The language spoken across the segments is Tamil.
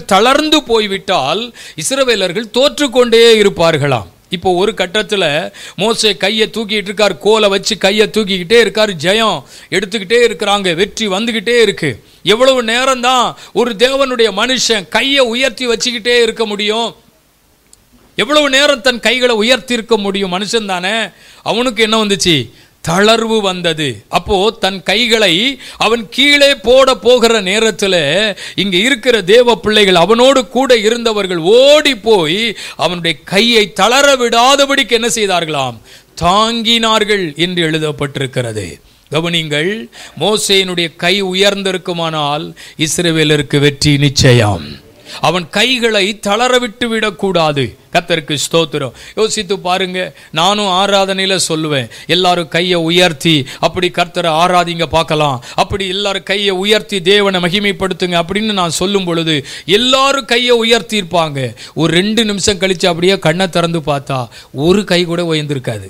தளர்ந்து போய்விட்டால் இஸ்ரவேலர்கள் தோற்றுக்கொண்டே இருப்பார்களாம் இப்போ ஒரு கட்டத்தில் மோசே கையை தூக்கிட்டு இருக்கார் கோலை வச்சு கையை தூக்கிக்கிட்டே இருக்கார் ஜெயம் எடுத்துக்கிட்டே இருக்கிறாங்க வெற்றி வந்துக்கிட்டே இருக்கு எவ்வளவு நேரம்தான் ஒரு தேவனுடைய மனுஷன் கையை உயர்த்தி வச்சுக்கிட்டே இருக்க முடியும் எவ்வளவு நேரம் தன் கைகளை உயர்த்தி இருக்க முடியும் மனுஷன் தானே அவனுக்கு என்ன வந்துச்சு தளர்வு வந்தது அப்போ தன் கைகளை அவன் கீழே போட போகிற நேரத்தில் இங்க இருக்கிற தேவ பிள்ளைகள் அவனோடு கூட இருந்தவர்கள் ஓடி போய் அவனுடைய கையை தளர விடாதபடிக்கு என்ன செய்தார்களாம் தாங்கினார்கள் என்று எழுதப்பட்டிருக்கிறது கவனிங்கள் மோசேயினுடைய கை உயர்ந்திருக்குமானால் இஸ்ரவேலருக்கு வெற்றி நிச்சயம் அவன் கைகளை தளர விட்டு விடக்கூடாது கத்தருக்கு ஸ்தோத்திரம் யோசித்து பாருங்க நானும் ஆராதனையில சொல்லுவேன் எல்லாரும் கையை உயர்த்தி அப்படி கர்த்தரை ஆராதிங்க பார்க்கலாம் அப்படி எல்லாரும் கையை உயர்த்தி தேவனை மகிமைப்படுத்துங்க அப்படின்னு நான் சொல்லும் பொழுது எல்லாரும் கையை உயர்த்தி இருப்பாங்க ஒரு ரெண்டு நிமிஷம் கழிச்சு அப்படியே கண்ணை திறந்து பார்த்தா ஒரு கை கூட உயர்ந்திருக்காது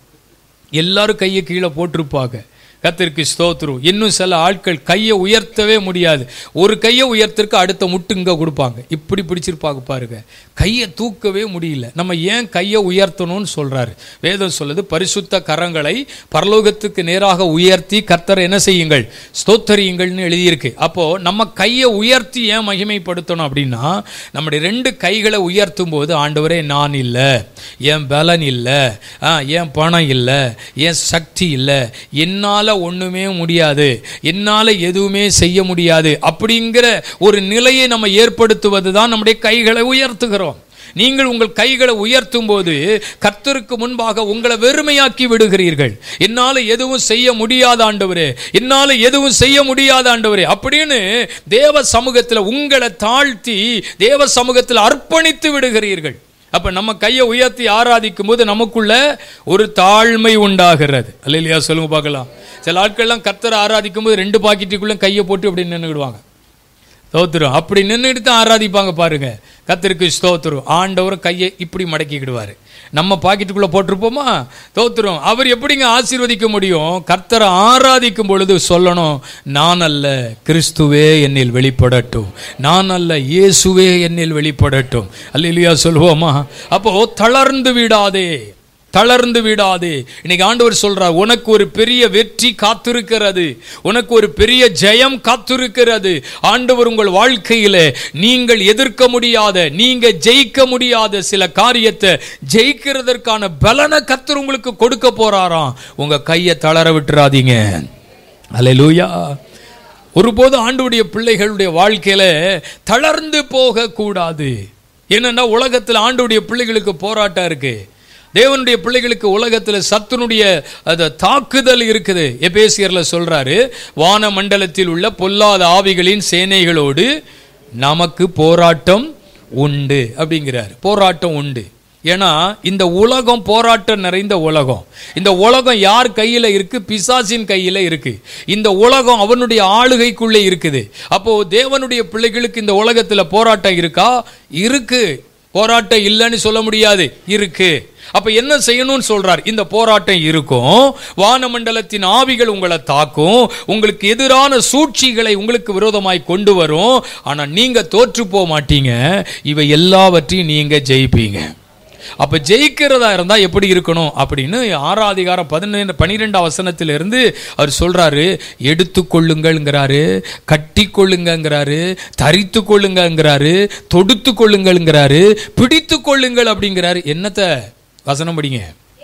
எல்லாரும் கையை கீழே போட்டிருப்பாங்க கத்திற்கு ஸ்தோத்திரம் இன்னும் சில ஆட்கள் கையை உயர்த்தவே முடியாது ஒரு கையை உயர்த்திருக்கு அடுத்த முட்டு இங்கே கொடுப்பாங்க இப்படி பிடிச்சிருப்பாங்க பாருங்க கையை தூக்கவே முடியல நம்ம ஏன் கையை உயர்த்தணும்னு சொல்றாரு வேதம் சொல்லுது பரிசுத்த கரங்களை பரலோகத்துக்கு நேராக உயர்த்தி கர்த்தரை என்ன செய்யுங்கள் ஸ்தோத்தரியுங்கள்னு எழுதியிருக்கு அப்போ நம்ம கையை உயர்த்தி ஏன் மகிமைப்படுத்தணும் அப்படின்னா நம்முடைய ரெண்டு கைகளை உயர்த்தும் போது ஆண்டவரே நான் இல்லை என் பலன் இல்லை என் பணம் இல்லை என் சக்தி இல்லை என்னால் ஒன்றுமே முடியாது என்னால் எதுவுமே செய்ய முடியாது அப்படிங்கிற ஒரு நிலையை நம்ம ஏற்படுத்துவது தான் நம்முடைய கைகளை உயர்த்துகிறோம் நீங்கள் உங்கள் கைகளை உயர்த்தும் போது கர்த்தருக்கு முன்பாக உங்களை வெறுமையாக்கி விடுகிறீர்கள் என்னால் எதுவும் செய்ய முடியாத ஆண்டவரே என்னால் எதுவும் செய்ய முடியாத ஆண்டவரே அப்படின்னு தேவ சமூகத்தில் உங்களை தாழ்த்தி தேவ சமூகத்தில் அர்ப்பணித்து விடுகிறீர்கள் அப்ப நம்ம கையை உயர்த்தி ஆராதிக்கும் போது நமக்குள்ள ஒரு தாழ்மை உண்டாகிறது அல்லையா சொல்லுங்க பார்க்கலாம் சில ஆட்கள்லாம் கர்த்தரை ஆராதிக்கும் போது ரெண்டு பாக்கெட்டுக்குள்ள கையை போட்டு அப்படி நின்றுடுவாங்க ஸ்தோத்திரம் அப்படி நின்றுட்டு தான் ஆராதிப்பாங்க பாருங்க கத்திற்கு ஸ்தோத்திரம் ஆண்டவரும் கையை இப்படி மடக்கிக்கிடுவார் நம்ம பாக்கெட்டுக்குள்ளே போட்டிருப்போமா தோத்துரும் அவர் எப்படிங்க ஆசீர்வதிக்க முடியும் கர்த்தரை ஆராதிக்கும் பொழுது சொல்லணும் நான் அல்ல கிறிஸ்துவே என்னில் வெளிப்படட்டும் நான் அல்ல இயேசுவே என்னில் வெளிப்படட்டும் அல்லையா சொல்லுவோமா அப்போ தளர்ந்து விடாதே தளர்ந்து விடாதே இன்னைக்கு ஆண்டவர் சொல்றார் உனக்கு ஒரு பெரிய வெற்றி காத்திருக்கிறது உனக்கு ஒரு பெரிய ஜெயம் காத்திருக்கிறது ஆண்டவர் உங்கள் வாழ்க்கையில நீங்கள் எதிர்க்க முடியாத நீங்க ஜெயிக்க முடியாத சில காரியத்தை ஜெயிக்கிறதற்கான பலனை கத்தர் உங்களுக்கு கொடுக்க போறாராம் உங்க கையை தளர விட்டுறாதீங்க அல்லேலூயா ஒருபோது ஆண்டுடைய பிள்ளைகளுடைய வாழ்க்கையில தளர்ந்து போக கூடாது என்னன்னா உலகத்தில் ஆண்டுடைய பிள்ளைகளுக்கு போராட்டம் இருக்கு தேவனுடைய பிள்ளைகளுக்கு உலகத்தில் சத்துனுடைய அந்த தாக்குதல் இருக்குது எபேசியர்ல சொல்றாரு வான மண்டலத்தில் உள்ள பொல்லாத ஆவிகளின் சேனைகளோடு நமக்கு போராட்டம் உண்டு அப்படிங்கிறார் போராட்டம் உண்டு ஏன்னா இந்த உலகம் போராட்டம் நிறைந்த உலகம் இந்த உலகம் யார் கையில இருக்கு பிசாசின் கையில இருக்கு இந்த உலகம் அவனுடைய ஆளுகைக்குள்ளே இருக்குது அப்போ தேவனுடைய பிள்ளைகளுக்கு இந்த உலகத்துல போராட்டம் இருக்கா இருக்கு போராட்டம் இல்லைன்னு சொல்ல முடியாது இருக்கு அப்ப என்ன செய்யணும்னு சொல்றார் இந்த போராட்டம் இருக்கும் வானமண்டலத்தின் ஆவிகள் உங்களை தாக்கும் உங்களுக்கு எதிரான சூழ்ச்சிகளை உங்களுக்கு விரோதமாய் கொண்டு வரும் ஆனா நீங்க தோற்று போக மாட்டீங்க இவை எல்லாவற்றையும் நீங்க ஜெயிப்பீங்க அப்ப ஜெயிக்கிறதா இருந்தா எப்படி இருக்கணும் அப்படின்னு ஆறாதிகாரம் பதினெண்டு பனிரெண்டாம் வசனத்திலிருந்து அவர் சொல்றாரு எடுத்துக்கொள்ளுங்கள்ங்கிறாரு கட்டி கொள்ளுங்கங்கிறாரு தரித்து கொள்ளுங்கங்கிறாரு தொடுத்து கொள்ளுங்கள்ங்கிறாரு பிடித்து கொள்ளுங்கள் அப்படிங்கிறாரு என்னத்த வசனம் படிங்க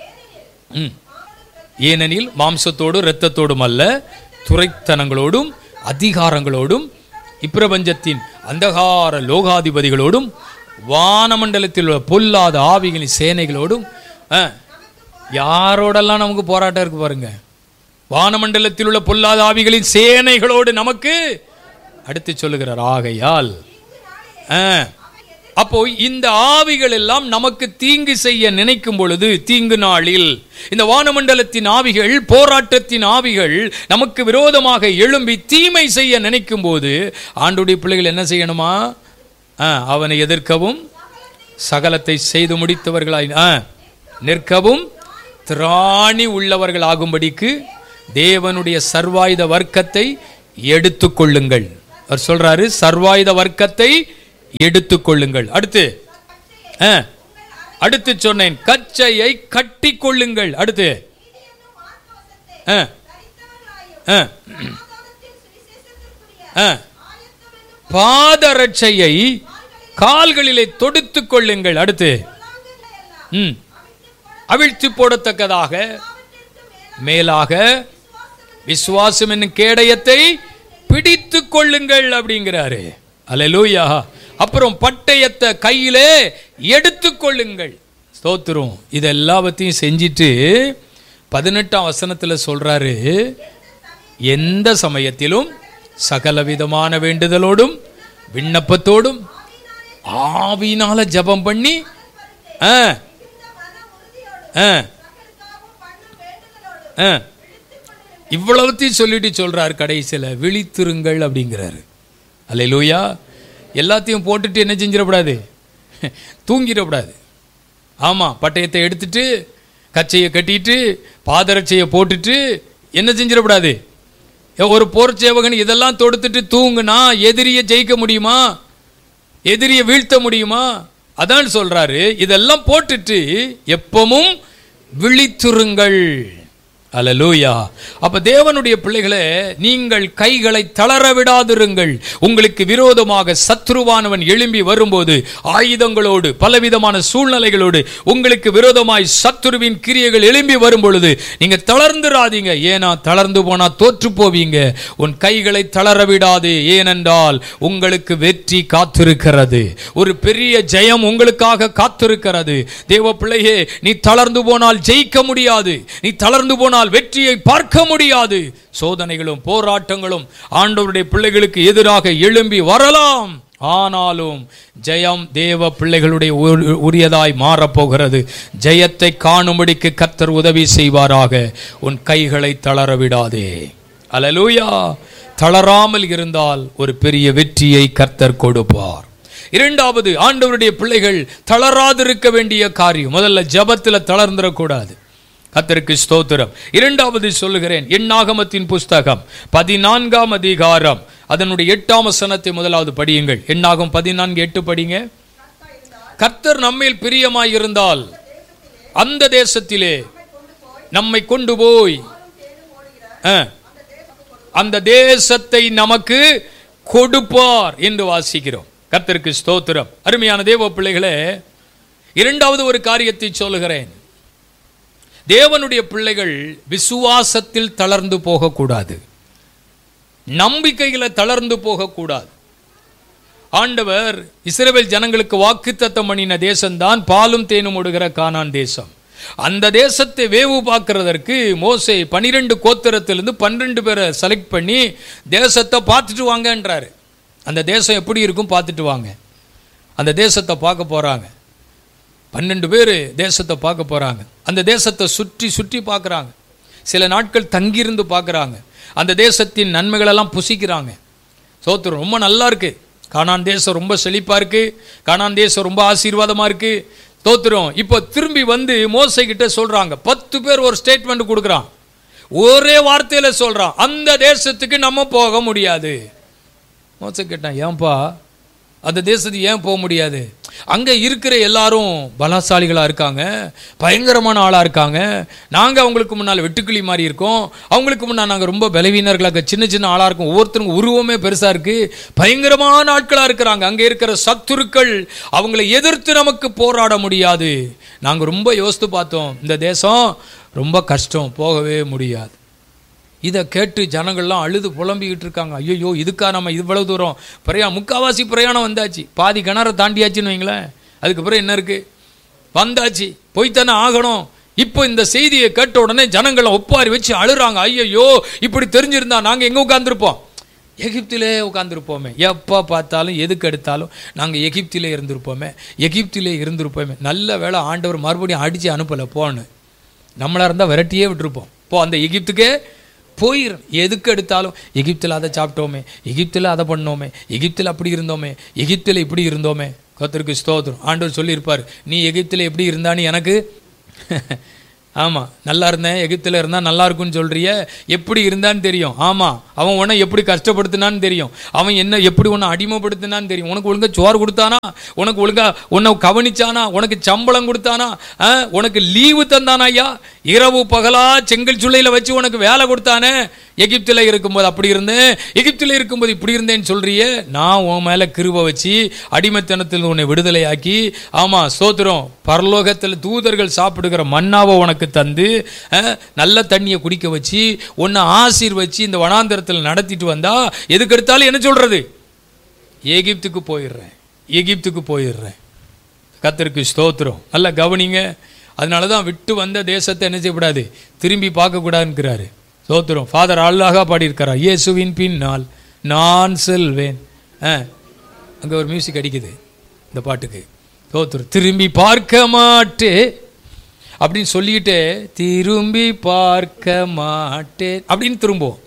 ம் ஏனெனில் மாம்சத்தோடும் இரத்தத்தோடும் அல்ல துரைத்தனங்களோடும் அதிகாரங்களோடும் இப்பிரபஞ்சத்தின் அந்தகார லோகாதிபதிகளோடும் வானமண்டலத்தில் உள்ள பொல்லாத ஆவிகளின் சேனைகளோடும் ஆ, யாரோடெல்லாம் நமக்கு போராட்டம் இருக்கு பாருங்க வானமண்டலத்தில் உள்ள பொல்லாத ஆவிகளின் சேனைகளோடு நமக்கு அடுத்து சொல்லுகிறார் ஆகையால் ஆ, அப்போ இந்த ஆவிகள் எல்லாம் நமக்கு தீங்கு செய்ய நினைக்கும் பொழுது தீங்கு நாளில் இந்த வானமண்டலத்தின் ஆவிகள் போராட்டத்தின் ஆவிகள் நமக்கு விரோதமாக எழும்பி தீமை செய்ய நினைக்கும் போது ஆண்டுடைய பிள்ளைகள் என்ன செய்யணுமா ஆ, அவனை எதிர்க்கவும் சகலத்தை செய்து முடித்தவர்களாய் ஆ, நிற்கவும் திராணி உள்ளவர்கள் ஆகும்படிக்கு தேவனுடைய சர்வாயுத வர்க்கத்தை எடுத்துக்கொள்ளுங்கள் அவர் சொல்றாரு சர்வாயுத வர்க்கத்தை எடுத்துக்கொள்ளுங்கள் அடுத்து ஆ, அடுத்து சொன்னேன் கச்சையை கட்டி கொள்ளுங்கள் அடுத்து ஆ, ஆ, ஆ. பாதரட்சையை கால்களிலே தொடுத்துக் கொள்ளுங்கள் அடுத்து ம் அவிழ்த்து போடத்தக்கதாக மேலாக விசுவாசம் என்னும் கேடயத்தை பிடித்து கொள்ளுங்கள் அப்படிங்கிறாரு அல்லேலூயா அப்புறம் பட்டயத்தை கையிலே எடுத்துக் கொள்ளுங்கள் ஸ்தோத்திரம் இது எல்லாவற்றையும் செஞ்சிட்டு பதினெட்டாம் வசனத்துல சொல்றாரு எந்த சமயத்திலும் சகலவிதமான வேண்டுதலோடும் விண்ணப்பத்தோடும் ஆவினால ஜெபம் பண்ணி ஆ ஆ ஆ இவ்வளவுத்தையும் சொல்லிட்டு சொல்றாரு கடைசியில் விழித்திருங்கள் அப்படிங்கிறாரு அல்லேலூயா எல்லாத்தையும் போட்டுட்டு என்ன செஞ்சிடக்கூடாது தூங்கிடக்கூடாது ஆமாம் பட்டயத்தை எடுத்துட்டு கச்சையை கட்டிட்டு பாதரட்சையை போட்டுட்டு என்ன செஞ்சிடக்கூடாது ஒரு போர் சேவகன் இதெல்லாம் தொடுத்துட்டு தூங்குனா எதிரியை ஜெயிக்க முடியுமா எதிரியை வீழ்த்த முடியுமா அதான் சொல்றாரு இதெல்லாம் போட்டுட்டு எப்பவும் விழித்துருங்கள் அல்லேலூயா அப்ப தேவனுடைய பிள்ளைகளே நீங்கள் கைகளை தளர விடாதிருங்கள் உங்களுக்கு விரோதமாக சத்ருவானவன் எழும்பி வரும்போது ஆயுதங்களோடு பலவிதமான சூழ்நிலைகளோடு உங்களுக்கு விரோதமாய் சத்துருவின் கிரியைகள் எழும்பி வரும் பொழுது நீங்க தளர்ந்துராதீங்க ஏனா தளர்ந்து போனா தோற்று போவீங்க உன் கைகளை தளர விடாதே ஏனென்றால் உங்களுக்கு வெற்றி காத்திருக்கிறது ஒரு பெரிய ஜெயம் உங்களுக்காக காத்திருக்கிறது தேவ பிள்ளையே நீ தளர்ந்து போனால் ஜெயிக்க முடியாது நீ தளர்ந்து போனால் வெற்றியை பார்க்க முடியாது சோதனைகளும் போராட்டங்களும் ஆண்டவருடைய பிள்ளைகளுக்கு எதிராக எழும்பி வரலாம் ஆனாலும் ஜெயம் தேவ பிள்ளைகளுடைய உ- உரியதாய் மாறப்போகிறது ஜெயத்தை காணும்படிக்கு கர்த்தர் உதவி செய்வாராக உன் கைகளை தளர விடாதே அல்லேலூயா தளராமல் இருந்தால் ஒரு பெரிய வெற்றியை கர்த்தர் கொடுப்பார் இரண்டாவது ஆண்டவருடைய பிள்ளைகள் தளராதிருக்க வேண்டிய காரியம் முதல்ல ஜெபத்துல தளர்ந்துடக்கூடாது கர்த்தருக்கு ஸ்தோத்திரம் இரண்டாவது சொல்லுகிறேன் எண்ணாகமத்தின் புஸ்தகம் பதினான்காம் அதிகாரம் அதனுடைய எட்டாம் வசனத்தை முதலாவது படியுங்கள் எண்ணாகம் பதினான்கு எட்டு படிங்க கர்த்தர் நம்மேல் பிரியமாய் இருந்தால் அந்த தேசத்திலே நம்மை கொண்டு போய் ஆ, அந்த தேசத்தை நமக்கு கொடுப்பார் என்று வாசிக்கிறோம் கர்த்தருக்கு ஸ்தோத்திரம் அருமையான தேவ பிள்ளைகளே இரண்டாவது ஒரு காரியத்தை சொல்லுகிறேன் தேவனுடைய பிள்ளைகள் விசுவாசத்தில் தளர்ந்து போகக்கூடாது நம்பிக்கையில தளர்ந்து போகக்கூடாது ஆண்டவர் இஸ்ரவேல் ஜனங்களுக்கு வாக்குத்தத்தம் பண்ணின தேசம்தான் பாலும் தேனும் ஓடுகிற கானான் தேசம் அந்த தேசத்தை வேவு பார்க்கறதற்கு மோசே பனிரெண்டு கோத்திரத்திலிருந்து பன்னிரெண்டு பேரை செலக்ட் பண்ணி தேசத்தை பார்த்துட்டு வாங்கன்றாரு அந்த தேசம் எப்படி இருக்கும் பார்த்துட்டு வாங்க அந்த தேசத்தை பார்க்க போறாங்க பன்னெண்டு பேர் தேசத்தை பார்க்க போறாங்க அந்த தேசத்தை சுற்றி சுற்றி பார்க்குறாங்க சில நாட்கள் தங்கியிருந்து பார்க்குறாங்க அந்த தேசத்தின் நன்மைகளெல்லாம் புசிக்கிறாங்க சோத்திரம் ரொம்ப நல்லா இருக்கு கானான் தேசம் ரொம்ப செழிப்பா இருக்கு கானான் தேசம் ரொம்ப ஆசீர்வாதமா இருக்கு தோத்துறோம் இப்போ திரும்பி வந்து மோசை கிட்ட சொல்றாங்க பத்து பேர் ஒரு ஸ்டேட்மெண்ட் கொடுக்குறான் ஒரே வார்த்தையில சொல்றான் அந்த தேசத்துக்கு நம்ம போக முடியாது மோசை கேட்டான் ஏன்பா அந்த தேசத்துக்கு ஏன் போக முடியாது அங்கே இருக்கிற எல்லாரும் பலசாலிகளாக இருக்காங்க பயங்கரமான ஆளாக இருக்காங்க நாங்கள் அவங்களுக்கு முன்னால் வெட்டுக்கிளி மாதிரி இருக்கோம் அவங்களுக்கு முன்னால் நாங்கள் ரொம்ப பலவீனர்களாக சின்ன சின்ன ஆளாக இருக்கோம் ஒவ்வொருத்தருக்கும் உருவமே பெருசாக இருக்குது பயங்கரமான ஆட்களாக இருக்கிறாங்க அங்கே இருக்கிற சத்துருக்கள் அவங்களை எதிர்த்து நமக்கு போராட முடியாது நாங்கள் ரொம்ப யோசித்து பார்த்தோம் இந்த தேசம் ரொம்ப கஷ்டம் போகவே முடியாது இதை கேட்டு ஜனங்கள்லாம் அழுது புலம்பிக்கிட்டு இருக்காங்க ஐயோ இதுக்கா நம்ம இவ்வளவு தூரம் பிரயா முக்காவாசி பிரயாணம் வந்தாச்சு பாதி கிணற தாண்டியாச்சுன்னு வைங்களேன் அதுக்கு பிறகு என்ன இருக்கு வந்தாச்சு போய்த்தானே ஆகணும் இப்போ இந்த செய்தியை கேட்ட உடனே ஜனங்களை ஒப்பாரி வச்சு அழுறாங்க ஐயோ இப்படி தெரிஞ்சிருந்தா நாங்கள் எங்கே உட்காந்துருப்போம் எகிப்திலே உட்காந்துருப்போமே எப்போ பார்த்தாலும் எதுக்கு எடுத்தாலும் நாங்கள் எகிப்திலே இருந்திருப்போமே எகிப்திலே இருந்திருப்போமே நல்ல வேளை ஆண்டவர் மறுபடியும் அடித்து அனுப்பலை போன்னு நம்மளா இருந்தால் விரட்டியே விட்டுருப்போம் போ அந்த எகிப்துக்கே போயிடும் எதுக்கு எடுத்தாலும் எகிப்தில் அதை சாப்பிட்டோமே எகிப்தில் அதை பண்ணோமே எகிப்தில் அப்படி இருந்தோமே எகிப்தில் இப்படி இருந்தோமே கர்த்தருக்கு ஸ்தோத்திரம் ஆண்டவர் சொல்லியிருப்பார் நீ எகிப்தில் எப்படி இருந்தான்னு எனக்கு ஆமா நல்லா இருந்தேன் எகிப்தில் இருந்தா நல்லா இருக்கும்னு சொல்றிய எப்படி இருந்தான்னு தெரியும் ஆமா அவன் உன்னை எப்படி கஷ்டப்படுத்தினான்னு தெரியும் அவன் என்ன எப்படி உன்னை அடிமைப்படுத்தினான்னு தெரியும் உனக்கு ஒழுங்கா சோறு கொடுத்தானா உனக்கு ஒழுங்கா உன்னை கவனிச்சானா உனக்கு சம்பளம் கொடுத்தானா ஆ, உனக்கு லீவு தந்தானா ஐயா இரவு பகலா செங்கல் சுள்ளையில வச்சு உனக்கு வேலை கொடுத்தானே எகிப்தில் இருக்கும்போது அப்படி இருந்தேன் எகிப்தில் இருக்கும்போது இப்படி இருந்தேன்னு சொல்றியே நான் உன் மேல கிருபை வச்சு அடிமைத்தனத்தில் உன்னை விடுதலையாக்கி ஆமா ஸ்தோத்திரம் பரலோகத்தில் தூதர்கள் சாப்பிடுகிற மன்னாவை உனக்கு தந்து அஹ், நல்ல தண்ணியை குடிக்க வச்சு உன்னை ஆசீர் வச்சு இந்த வனாந்தரத்தில் நடத்திட்டு வந்தா எதுக்கு எடுத்தாலும் என்ன சொல்றது எகிப்துக்கு போயிடுறேன் எகிப்துக்கு போயிடுறேன் கத்தருக்கு ஸ்தோத்திரம் நல்லா கவனிங்க அதனால தான் விட்டு வந்த தேசத்தை என்ன செய்யக்கூடாது திரும்பி பார்க்கக்கூடாதுங்கிறாரு ஸ்தோத்திரம் ஃபாதர் அல்லாஹா பாடியிருக்கிறார் இயேசுவின் பின்னால் நான் செல்வேன் ஆ அங்கே ஒரு மியூசிக் அடிக்குது இந்த பாட்டுக்கு ஸ்தோத்திரம் திரும்பி பார்க்க மாட்டே அப்படின்னு சொல்லிட்டு திரும்பி பார்க்க மாட்டேன் அப்படின்னு திரும்புவோம்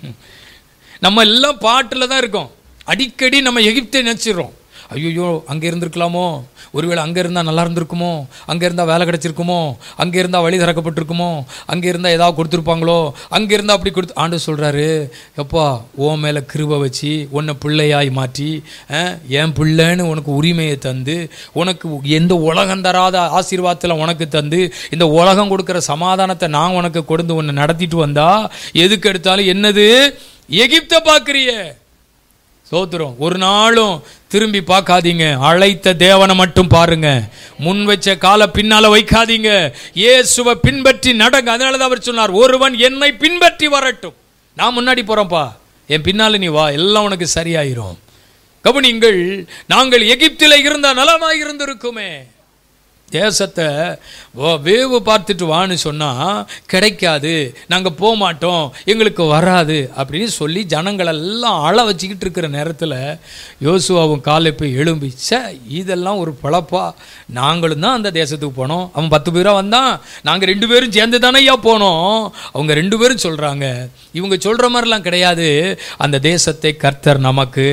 நம்ம எல்லாம் பாட்டில் தான் இருக்கோம் அடிக்கடி நம்ம எகிப்தை நினச்சிடுறோம் ஐயோ அங்கே இருந்திருக்கலாமோ ஒருவேளை அங்கே இருந்தால் நல்லா இருந்திருக்குமோ அங்கே இருந்தால் வேலை கிடைச்சிருக்குமோ அங்கே இருந்தால் வழி திறக்கப்பட்டிருக்குமோ அங்கே இருந்தால் ஏதாவது கொடுத்துருப்பாங்களோ அங்கே இருந்தால் அப்படி கொடுத்து ஆண்டு சொல்கிறாரு எப்பா ஓ மேலே கிருபை வச்சு உன்னை பிள்ளையாய் மாற்றி அஹ், என் பிள்ளைன்னு உனக்கு உரிமையை தந்து உனக்கு எந்த உலகம் தராத ஆசீர்வாதத்தில் உனக்கு தந்து இந்த உலகம் கொடுக்குற சமாதானத்தை நான் உனக்கு கொடுத்து உன்னை நடத்திட்டு வந்தா எதுக்கு எடுத்தாலும் என்னது எகிப்தை பார்க்குறியே சோத்துறோம் ஒரு நாளும் திரும்பி பார்க்காதீங்க அழைத்த தேவனை மட்டும் பாருங்க முன் வச்ச காலை பின்னால வைக்காதீங்க இயேசுவை பின்பற்றி நடங்க அதனால தான் அவர் சொன்னார் ஒருவன் என்னை பின்பற்றி வரட்டும் நான் முன்னாடி போறேன்ப்பா என் பின்னால நீ வா எல்லாம் உனக்கு சரியாயிரும் கவனிங்கள் நாங்கள் எகிப்தில் இருந்தா நலமாய் இருந்திருக்குமே தேசத்தை வ- வேவு பார்த்துட்டு வான்னு சொன்னா கிடைக்காது நாங்க போக மாட்டோம் எங்களுக்கு வராது அப்படின்னு சொல்லி ஜனங்கள் எல்லாம் அழ வச்சுக்கிட்டு இருக்கிற நேரத்தில் யோசுவாவும் காலை போய் எழும்பி சே இதெல்லாம் ஒரு பழப்பா நாங்களும் தான் அந்த தேசத்துக்கு போனோம் அவன் பத்து பேரா வந்தான் நாங்கள் ரெண்டு பேரும் சேர்ந்து தானே ஐயா போனோம் அவங்க ரெண்டு பேரும் சொல்றாங்க இவங்க சொல்ற மாதிரிலாம் கிடையாது அந்த தேசத்தை கர்த்தர் நமக்கு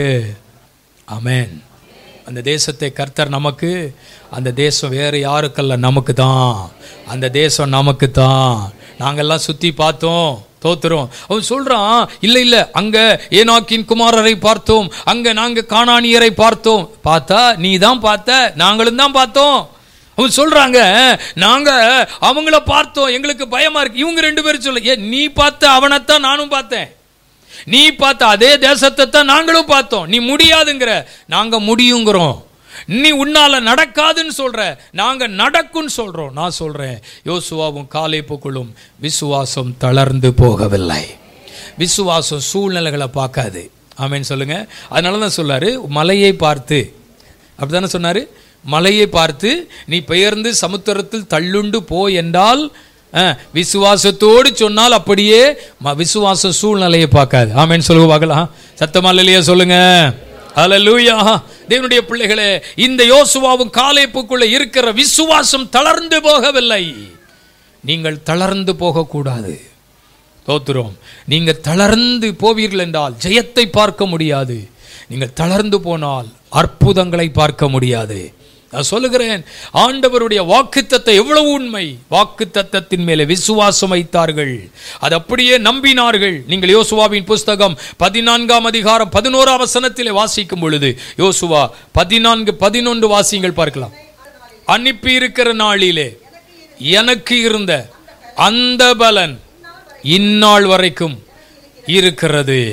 ஆமென் அந்த தேசத்தை கர்த்தர் நமக்கு அந்த தேசம் வேற யாருக்கல்ல நமக்கு தான் அந்த தேசம் நமக்கு தான் நாங்கெல்லாம் சுத்தி பார்த்தோம் தோத்துறோம் அவன் சொல்றான் இல்ல இல்ல அங்க ஏனாக்கின் குமாரரை பார்த்தோம் அங்க நாங்க காணானியரை பார்த்தோம் பார்த்தா நீ தான் பார்த்த நாங்களும் தான் பார்த்தோம் அவன் சொல்றாங்க நாங்க அவங்கள பார்த்தோம் எங்களுக்கு பயமா இருக்கு இவங்க ரெண்டு பேரும் சொல்ல ஏ நீ பார்த்த அவனைத்தான் நானும் பார்த்தேன் நீ பார்த்த அதே தேசத்தை தான் நாங்களும் பார்த்தோம் நீ முடியாதுங்கிற நாங்க முடியுங்கிறோம் நீ உன்னால நடக்காதுன்னு சொல்ற நாங்க நடக்கும்னு சொல்றோம் நான் சொல்றேன் யோசுவாவும் காலேப்புக்குள்ளும் விசுவாசம் தளர்ந்து போகவில்லை விசுவாசம் சூழ்நிலைகளை பார்க்காது ஆமென்னு சொல்லுங்க அதனால தான் சொல்லாரு மலையை பார்த்து அப்படிதானே சொன்னாரு மலையை பார்த்து நீ பெயர்ந்து சமுத்திரத்தில் தள்ளுண்டு போ என்றால் அஹ், விசுவாசத்தோடு சொன்னால் அப்படியே ம- விசுவாச சூழ்நிலையை பார்க்காது ஆமென்னு சொல்லுங்க பார்க்கலாம் சத்தமா இல்லையா சொல்லுங்க அல்லேலூயா தேவனுடைய பிள்ளைகளே இந்த யோசுவாவும் காலேப்புக்குள்ள இருக்கிற விசுவாசம் தளர்ந்து போகவில்லை நீங்கள் தளர்ந்து போகக்கூடாது தோத்துறோம் நீங்க தளர்ந்து போவீர்கள் என்றால் ஜெயத்தை பார்க்க முடியாது நீங்கள் தளர்ந்து போனால் அற்புதங்களை பார்க்க முடியாது நான் சொல்லுகிறேன் ஆண்டவருடைய வாக்குத்தத்தை எவ்வளவு உண்மை வாக்குத்தத்தத்தின் மேலே விசுவாசம் வைத்தார்கள் அது அப்படியே நம்பினார்கள் நீங்கள் யோசுவாவின் புஸ்தகம் பதினான்காம் அதிகாரம் பதினோராம் வசனத்திலே வாசிக்கும் பொழுது யோசுவா பதினான்கு பதினொன்று வாசியங்கள் பார்க்கலாம் அனுப்பி இருக்கிற நாளிலே எனக்கு இருந்த அந்த பலன் இந்நாள் வரைக்கும் இருக்கிறது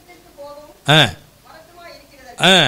ஆ. ஆ.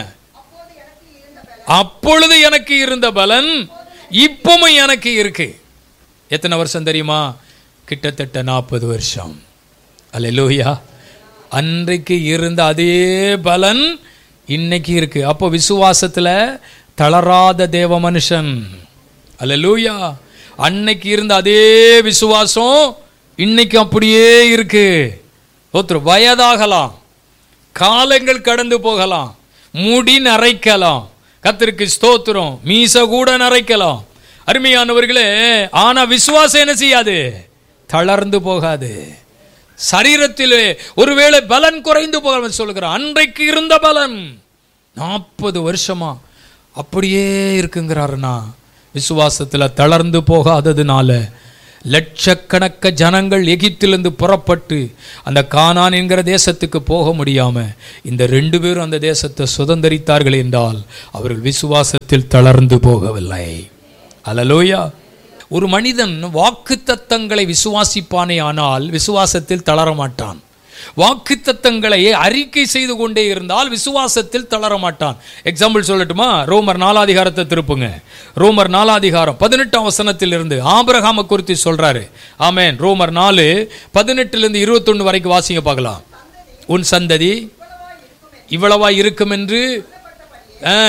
அப்பொழுது எனக்கு இருந்த பலன் இப்பவும் எனக்கு இருக்கு எத்தனை வருஷம் தெரியுமா கிட்டத்தட்ட நாற்பது வருஷம் அல்லேலூயா அன்றைக்கு இருந்த அதே பலன் இன்னைக்கு இருக்கு அப்போ விசுவாசத்துல தளராத தேவ மனுஷன் அல்லேலூயா அன்னைக்கு இருந்த அதே விசுவாசம் இன்னைக்கு அப்படியே இருக்கு ஒருத்தர் வயதாகலாம் காலங்கள் கடந்து போகலாம் முடி நரைக்கலாம் கத்திற்கு ஸ்தோத்திரம் மீச கூட நரைக்கலாம் அருமையானவர்களே ஆனா விசுவாசம் என்ன செய்யாது தளர்ந்து போகாது சரீரத்திலே ஒருவேளை பலன் குறைந்து போக சொல்லுகிறான் அன்றைக்கு இருந்த பலன் நாற்பது வருஷமா அப்படியே இருக்குங்கிறாருன்னா விசுவாசத்துல தளர்ந்து போகாததுனால லட்சக்கணக்க ஜனங்கள் எகிப்திலிருந்து புறப்பட்டு அந்த கானான் என்கிற தேசத்துக்கு போக முடியாம இந்த ரெண்டு பேரும் அந்த தேசத்தை சுதந்தரித்தார்கள் என்றால் அவர்கள் விசுவாசத்தில் தளர்ந்து போகவில்லை அல்லலோயா ஒரு மனிதன் வாக்குத்தத்தங்களை விசுவாசிப்பானே ஆனால் விசுவாசத்தில் தளர மாட்டான் வாக்குத்தத்தங்களை அறிக்கை செய்து கொண்டே இருந்தால் விசுவாசத்தில் தளர மாட்டான் எக்ஸாம்பிள் சொல்லட்டுமா ரோமர் நாலாதிகாரத்தை திருப்புங்க ரோமர் நாலாதிகாரம் பதினெட்டாம் வசனத்தில் இருந்து ஆபிரகாம குறித்து சொல்றாரு ஆமென் ரோமர் நாலு பதினெட்டுல இருந்து இருபத்தொன்னு வரைக்கும் வாசிங்க பார்க்கலாம் உன் சந்ததி இவ்வளவா இருக்கும் என்று ஆ,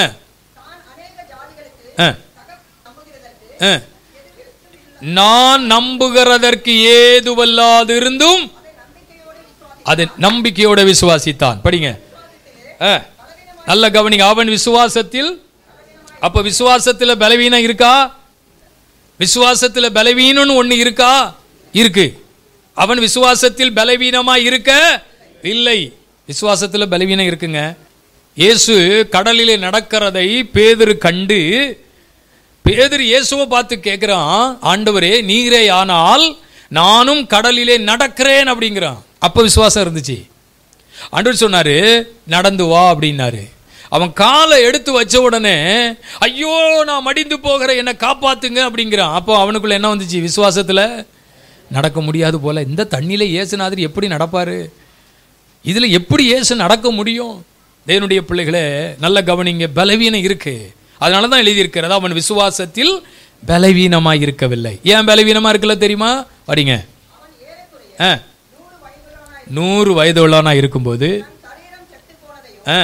ஆ, ஆ. நான் நம்புகிறதற்கு ஏதுவல்லாதிருந்தும் அதை நம்பிக்கையோட விசுவாசித்தான் படிங்க ஆ, நல்ல கவனிங்க அவன் விசுவாசத்தில் அப்ப விசுவாசத்துல பலவீனம் இருக்கா விசுவாசத்துல பலவீனம்னு ஒண்ணு இருக்கா இருக்கு அவன் விசுவாசத்தில் பலவீனமா இருக்க இல்லை விசுவாசத்துல பலவீனம் இருக்குங்க இயேசு கடலிலே நடக்கிறதை பேதுரு கண்டு பேதுரு இயேசுவை பார்த்து கேட்கிறான் ஆண்டவரே நீரே ஆனால் நானும் கடலிலே நடக்கிறேன் அப்படிங்கிறான் அப்ப விசுவாசம் இருந்துச்சு ஆண்டவர் சொன்னாரு நடந்து வா அப்படின்னாரு அவன் காலை எடுத்து வச்ச உடனே ஐயோ நான் மடிந்து போகிறேன் என்னை காப்பாத்துங்க அப்படிங்கிறான் அப்போ அவனுக்குள்ள என்ன வந்துச்சு விசுவாசத்துல நடக்க முடியாது போல இந்த தண்ணியில இயேசுநாதர் எப்படி நடப்பாரு இதுல எப்படி இயேசு நடக்க முடியும் தேவனுடைய பிள்ளைகளே நல்ல கவனிங்க பலவீனம் இருக்கு அதனால தான் எழுதியிருக்கிறது அவன் விசுவாசத்தில் பலவீனமாய் இருக்கவில்லை ஏன் பலவீனமா இருக்கல தெரியுமா வரீங்க ஆ நூறு வயது உள்ளவனா இருக்கும்போது ஆ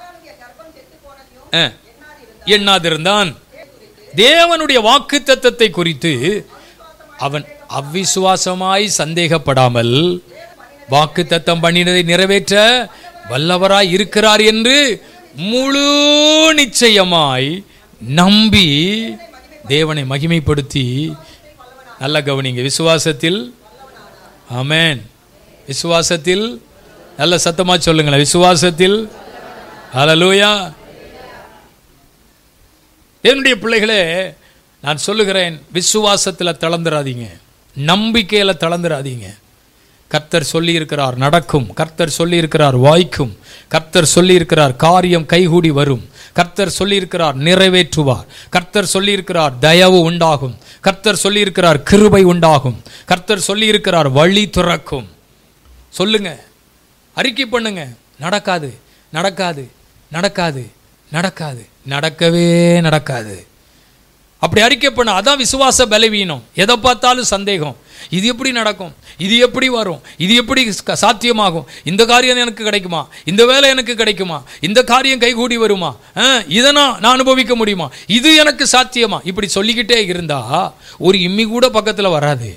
ஆ, எண்ணாதிருந்தான் தேவனுடைய வாக்கு தத்தத்தை குறித்து அவன் அவ்விசுவாசமாய் சந்தேகப்படாமல் வாக்கு தத்தம் பண்ணினதை நிறைவேற்ற வல்லவராய் இருக்கிறார் என்று முழு நிச்சயமாய் நம்பி தேவனை மகிமைப்படுத்தி நல்ல கவனிங்க விசுவாசத்தில் ஆமென் விசுவாசத்தில் நல்ல சத்தமா சொல்லுங்களேன் விசுவாசத்தில் ஹalleluya என்னுடைய பிள்ளைகளே நான் சொல்லுகிறேன் விசுவாசத்தில் தளர்ந்துடாதீங்க நம்பிக்கையில் தளர்ந்துடாதீங்க கர்த்தர் சொல்லியிருக்கிறார் நடக்கும் கர்த்தர் சொல்லியிருக்கிறார் வாய்க்கும் கர்த்தர் சொல்லியிருக்கிறார் காரியம் கைகூடி வரும் கர்த்தர் சொல்லியிருக்கிறார் நிறைவேற்றுவார் கர்த்தர் சொல்லியிருக்கிறார் தயவு உண்டாகும் கர்த்தர் சொல்லியிருக்கிறார் கிருபை உண்டாகும் கர்த்தர் சொல்லியிருக்கிறார் வழி துறக்கும் சொல்லுங்க அறிக்கை பண்ணுங்க நடக்காது நடக்காது நடக்காது நடக்காது நடக்கவே நடக்காது அப்படி அறிக்கை பண்ண அதான் விசுவாச பலவீனம் எதை பார்த்தாலும் சந்தேகம் இது எப்படி நடக்கும் இது எப்படி வரும் இது எப்படி க- சாத்தியமாகும் இந்த காரியம் எனக்கு கிடைக்குமா இந்த வேலை எனக்கு கிடைக்குமா இந்த காரியம் கைகூடி வருமா ஆ, இதை நான் நான் அனுபவிக்க முடியுமா இது எனக்கு சாத்தியமா இப்படி சொல்லிக்கிட்டே இருந்தா ஒரு இம்மி கூட பக்கத்தில் வராது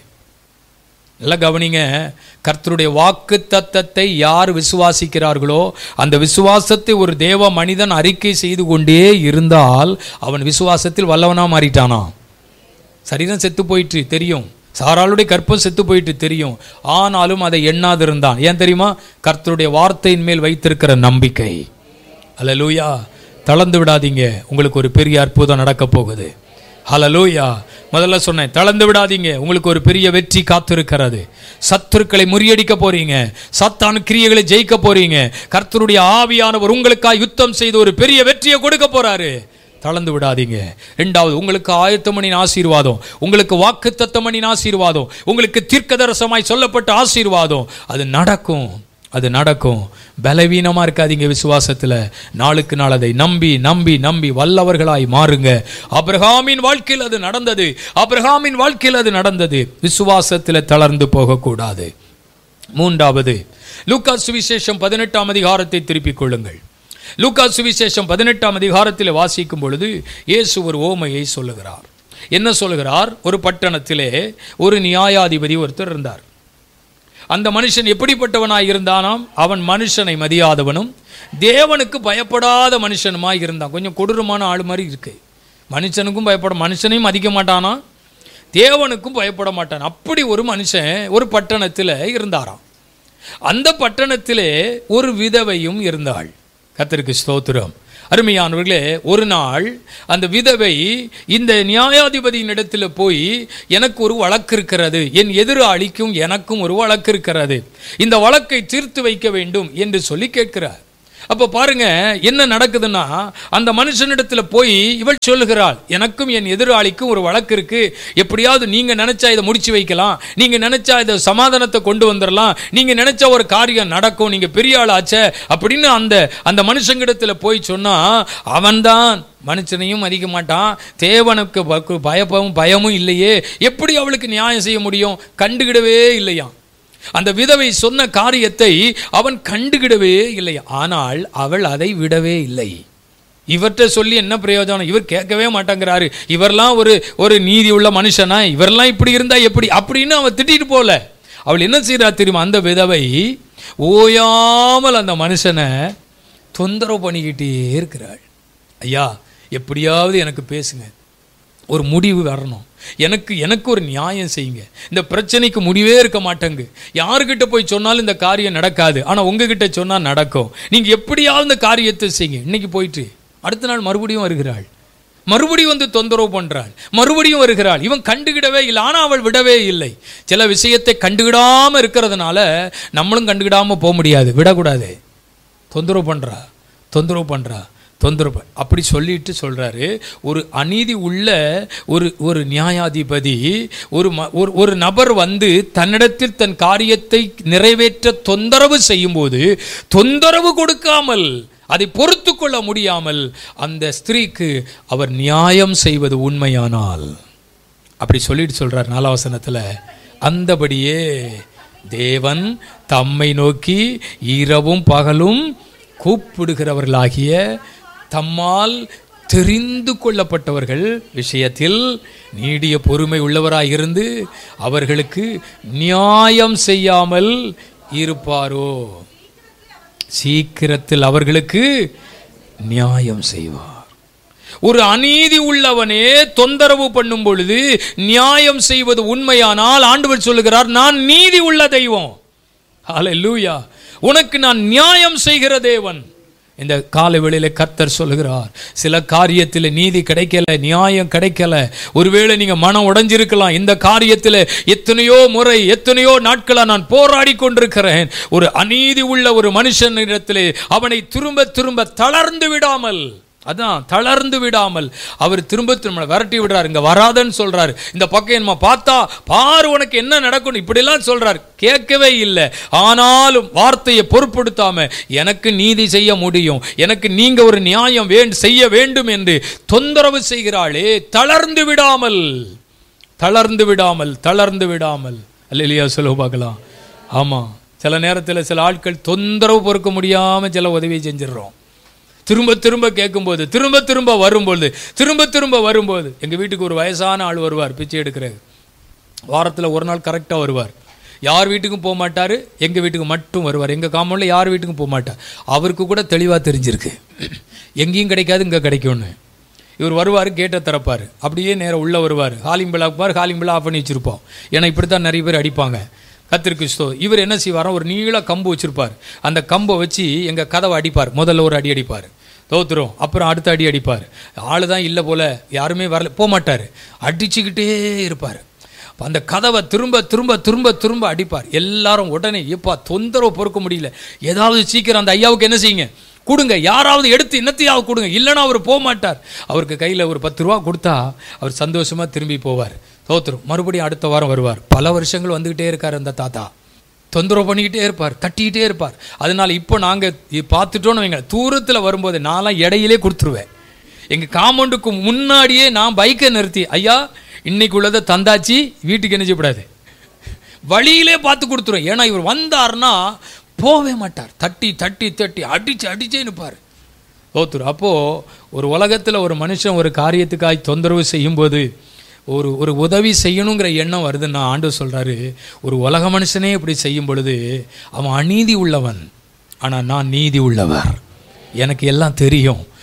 நல்லா கவனிங்க கர்த்தருடைய வாக்கு தத்தத்தை யார் விசுவாசிக்கிறார்களோ அந்த விசுவாசத்தை ஒரு தேவ மனிதன் அறிக்கை செய்து கொண்டே இருந்தால் அவன் விசுவாசத்தில் வல்லவனா மாறிட்டானா சரீரம் செத்து போயிட்டு தெரியும் சாராளுடைய கற்பம் செத்து போயிட்டு தெரியும் ஆனாலும் அதை எண்ணாதிருந்தான் ஏன் தெரியுமா கர்த்தருடைய வார்த்தையின் மேல் வைத்திருக்கிற நம்பிக்கை அல்லேலூயா தளர்ந்து விடாதீங்க உங்களுக்கு ஒரு பெரிய அற்புதம் நடக்க போகுது ஹalleluya முதல்ல சொன்னேன் தளர்ந்து விடாதீங்க உங்களுக்கு ஒரு பெரிய வெற்றி காத்திருக்கிறது சத்துருக்களை முறியடிக்க போறீங்க சத்தான் கிரியைகளை ஜெயிக்க போறீங்க கர்த்தருடைய ஆவியானவர் உங்களுக்காக யுத்தம் செய்து ஒரு பெரிய வெற்றியை கொடுக்க போறாரு தளர்ந்து விடாதீங்க ரெண்டாவது உங்களுக்கு ஆயத்தமணின் ஆசீர்வாதம் உங்களுக்கு வாக்குத்தத்தமணின் ஆசீர்வாதம் உங்களுக்கு தீர்க்கதரசமாய் சொல்லப்பட்ட ஆசீர்வாதம் அது நடக்கும் அது நடக்கும் பலவீனமா இருக்காதீங்க விசுவாசத்துல நாளுக்கு நாள் அதை நம்பி நம்பி நம்பி வல்லவர்களாய் மாறுங்க அபிரகாமின் வாழ்க்கையில் அது நடந்தது அபிரகாமின் வாழ்க்கையில் அது நடந்தது விசுவாசத்துல தளர்ந்து போகக்கூடாது மூன்றாவது லூக்கா சுவிசேஷம் பதினெட்டாம் அதிகாரத்தை திருப்பிக் கொள்ளுங்கள் லூக்கா சுவிசேஷம் பதினெட்டாம் அதிகாரத்தில் வாசிக்கும் பொழுது இயேசு ஒரு ஓமையை சொல்லுகிறார் என்ன சொல்லுகிறார் ஒரு பட்டணத்திலே ஒரு நியாயாதிபதி ஒருத்தர் இருந்தார் அந்த மனுஷன் எப்படிப்பட்டவனாய் இருந்தானாம் அவன் மனுஷனை மதியாதவனும் தேவனுக்கு பயப்படாத மனுஷனுமாய் இருந்தான் கொஞ்சம் கொடூரமான ஆள் மாதிரி இருக்கு மனுஷனுக்கும் பயப்பட மனுஷனையும் மதிக்க மாட்டானா தேவனுக்கும் பயப்பட மாட்டான் அப்படி ஒரு மனுஷன் ஒரு பட்டணத்தில் இருந்தாராம் அந்த பட்டணத்திலே ஒரு விதவையும் இருந்தாள் கர்த்தருக்கு ஸ்தோத்திரம் அருமையானவர்களே ஒரு நாள் அந்த விதவை இந்த நியாயாதிபதியின் இடத்துல போய் எனக்கு ஒரு வழக்கு இருக்கிறது என் எதிராளிக்கும் எனக்கும் ஒரு வழக்கு இருக்கிறது இந்த வழக்கை தீர்த்து வைக்க வேண்டும் என்று சொல்லி கேட்கிறார் அப்போ பாருங்க என்ன நடக்குதுன்னா அந்த மனுஷனிடத்துல போய் இவள் சொல்லுகிறாள் எனக்கும் என் எதிராளிக்கும் ஒரு வழக்கு இருக்கு எப்படியாவது நீங்க நினைச்சா இதை முடிச்சு வைக்கலாம் நீங்க நினைச்சா இதை சமாதானத்தை கொண்டு வந்துடலாம் நீங்க நினைச்சா ஒரு காரியம் நடக்கும் நீங்க பெரிய ஆள் ஆச்சே அப்படின்னு அந்த அந்த மனுஷங்கிடத்துல போய் சொன்னா அவன்தான் மனுஷனையும் மதிக்க மாட்டான் தேவனுக்கு பக்கு- பயப்பவும் பயமும் இல்லையே எப்படி அவளுக்கு நியாயம் செய்ய முடியும் கண்டுகிடவே இல்லையாம் அந்த விதவை சொன்ன காரியத்தை அவன் கண்டுகிடவே இல்லை ஆனால் அவள் அதை விடவே இல்லை இவர்கிட்ட சொல்லி என்ன பிரயோஜனம் இவர் கேட்கவே மாட்டேங்கிறாரு இவரெல்லாம் ஒரு ஒரு நீதி உள்ள மனுஷனா இவரெல்லாம் இப்படி இருந்தா எப்படி அப்படின்னு அவன் திட்டிட்டு போல அவள் என்ன செய்றா தெரியுமா அந்த விதவை ஓயாமல் அந்த மனுஷனை தொந்தரவு பண்ணிக்கிட்டே இருக்கிறாள் ஐயா எப்படியாவது எனக்கு பேசுங்க ஒரு முடிவு வரணும் எனக்கு எனக்கு ஒரு நியாயம் செய்யுங்க இந்த பிரச்சனைக்கு முடிவே இருக்க மாட்டேங்கு யாருக்கிட்ட போய் சொன்னாலும் இந்த காரியம் நடக்காது ஆனால் உங்ககிட்ட சொன்னால் நடக்கும் நீங்கள் எப்படியாவது இந்த காரியத்தை செய்யுங்க இன்னைக்கு போயிட்டு அடுத்த நாள் மறுபடியும் வருகிறாள் மறுபடியும் வந்து தொந்தரவு பண்றாள் மறுபடியும் வருகிறாள் இவன் கண்டுகிடவே இல்லை ஆனால் அவள் விடவே இல்லை சில விஷயத்தை கண்டுகிடாம இருக்கிறதுனால நம்மளும் கண்டுகிடாம போக முடியாது விடக்கூடாது தொந்தரவு பண்றா தொந்தரவு பண்றா தொந்தரவு பண்- அப்படி சொல்லிட்டு சொல்றாரு ஒரு அநீதி உள்ள ஒரு ஒரு நியாயாதிபதி ஒரு ம- ஒரு ஒரு நபர் வந்து தன்னிடத்தில் தன் காரியத்தை நிறைவேற்ற தொந்தரவு செய்யும்போது தொந்தரவு கொடுக்காமல் அதை பொறுத்து கொள்ள முடியாமல் அந்த ஸ்திரீக்கு அவர் நியாயம் செய்வது உண்மையானால் அப்படி சொல்லிட்டு சொல்றார் நாலாவசனத்தில் அந்தபடியே தேவன் தம்மை நோக்கி இரவும் பகலும் கூப்பிடுகிறவர்களாகிய தம்மால் தெரிந்து கொள்ளப்பட்டவர்கள் விஷயத்தில் நீடிய பொறுமை உள்ளவராய் இருந்து அவர்களுக்கு நியாயம் செய்யாமல் இருப்பாரோ சீக்கிரத்தில் அவர்களுக்கு நியாயம் செய்வார் ஒரு அநீதி உள்ளவனே தொந்தரவு பண்ணும் பொழுது நியாயம் செய்வது உண்மையானால் ஆண்டவர் சொல்லுகிறார் நான் நீதி உள்ள தெய்வம் ஹalleluya உனக்கு நான் நியாயம் செய்கிற தேவன் இந்த காலை வேளையில கர்த்தர் சொல்லுகிறார் சில காரியத்தில் நீதி கிடைக்கல நியாயம் கிடைக்கல ஒருவேளை நீங்க மனம் உடைஞ்சிருக்கலாம் இந்த காரியத்தில் எத்தனையோ முறை எத்தனையோ நாட்களா நான் போராடி கொண்டிருக்கிறேன் ஒரு அநீதி உள்ள ஒரு மனுஷனிடத்திலே அவனை திரும்ப திரும்ப தளர்ந்து விடாமல் அதான் தளர்ந்து விடாமல் அவர் திரும்ப திரும்ப விரட்டி விடுறாரு இங்க வராதன்னு சொல்றாரு இந்த பக்கம் என்னமா பார்த்தா பாரு உனக்கு என்ன நடக்கும் இப்படிலாம் சொல்றாரு கேட்கவே இல்லை ஆனாலும் வார்த்தையை பொருட்படுத்தாம எனக்கு நீதி செய்ய முடியும் எனக்கு நீங்க ஒரு நியாயம் வேண் செய்ய வேண்டும் என்று தொந்தரவு செய்கிறாளே தளர்ந்து விடாமல் தளர்ந்து விடாமல் தளர்ந்து விடாமல் அல்லையா சொல்ல பார்க்கலாம் ஆமா சில நேரத்தில் சில ஆட்கள் தொந்தரவு பொறுக்க முடியாம சில உதவி செஞ்சிடுறோம் திரும்ப திரும்ப கேட்கும்போது திரும்ப திரும்ப வரும்போது திரும்ப திரும்ப வரும்போது எங்க வீட்டுக்கு ஒரு வயசான ஆள் வருவார் பிச்சை எடுக்கிறது வாரத்தில் ஒரு நாள் கரெக்டாக வருவார் யார் வீட்டுக்கும் போக மாட்டார் எங்கள் வீட்டுக்கு மட்டும் வருவார் எங்கள் காம்பவுண்டில் யார் வீட்டுக்கும் போக மாட்டார் அவருக்கு கூட தெளிவாக தெரிஞ்சிருக்கு எங்கேயும் கிடைக்காது இங்கே கிடைக்கும்னு இவர் வருவார் கேட்டை திறப்பார் அப்படியே நேரம் உள்ளே வருவார் ஹாலிங் பில் ஆப்பார் ஹாலிங் பில் ஆஃப் பண்ணி வச்சுருப்போம் ஏன்னா இப்படி தான் நிறைய பேர் அடிப்பாங்க கத்திருக்கு ஸ்தோ இவர் என்ன செய்வாராம் ஒரு நீள கம்பு வச்சிருப்பார் அந்த கம்பை வச்சு எங்கள் கதவை அடிப்பார் முதல்ல ஒரு அடி அடிப்பார் தோத்துரும் அப்புறம் அடுத்த அடி அடிப்பார் ஆளு தான் இல்லை போல யாருமே வரல போக மாட்டார் அடிச்சுக்கிட்டே இருப்பார் அப்ப அந்த கதவை திரும்ப திரும்ப திரும்ப திரும்ப அடிப்பார் எல்லாரும் உடனே எப்பா தொந்தரவு பொறுக்க முடியல ஏதாவது சீக்கிரம் அந்த ஐயாவுக்கு என்ன செய்யுங்க கொடுங்க யாராவது எடுத்து என்னத்தையாவது கொடுங்க இல்லைன்னா அவர் போக மாட்டார் அவருக்கு கையில் ஒரு பத்து ரூபா கொடுத்தா அவர் சந்தோஷமா திரும்பி போவார் தோத்துரும் மறுபடியும் அடுத்த வாரம் வருவார் பல வருஷங்கள் வந்துக்கிட்டே இருக்கார் அந்த தாத்தா தொந்தரவு பண்ணிக்கிட்டே இருப்பார் தட்டிக்கிட்டே இருப்பார் அதனால இப்போ நாங்கள் பார்த்துட்டோன்னு வைங்க தூரத்தில் வரும்போது நான்லாம் இடையிலே கொடுத்துருவேன் எங்கள் காம்பவுண்டுக்கு முன்னாடியே நான் பைக்கை நிறுத்தி ஐயா இன்னைக்கு உள்ளதை தந்தாச்சு வீட்டுக்கு என்ன செய்யக்கூடாது வழியிலே பார்த்து கொடுத்துருவேன் ஏன்னா இவர் வந்தார்னா போகவே மாட்டார் தட்டி தட்டி தட்டி அடிச்சு அடிச்சே நிற்பார் தோத்துரு அப்போது ஒரு உலகத்தில் ஒரு மனுஷன் ஒரு காரியத்துக்காய் தொந்தரவு செய்யும்போது ஒரு ஒரு உதவி செய்யணுங்கிற எண்ணம் வருதுன்னா ஆண்டு சொல்கிறாரு ஒரு உலக மனுஷனே இப்படி செய்யும் பொழுது அவன் அநீதி உள்ளவன் ஆனால் நான் நீதி உள்ளவர் எனக்கு எல்லாம் தெரியும்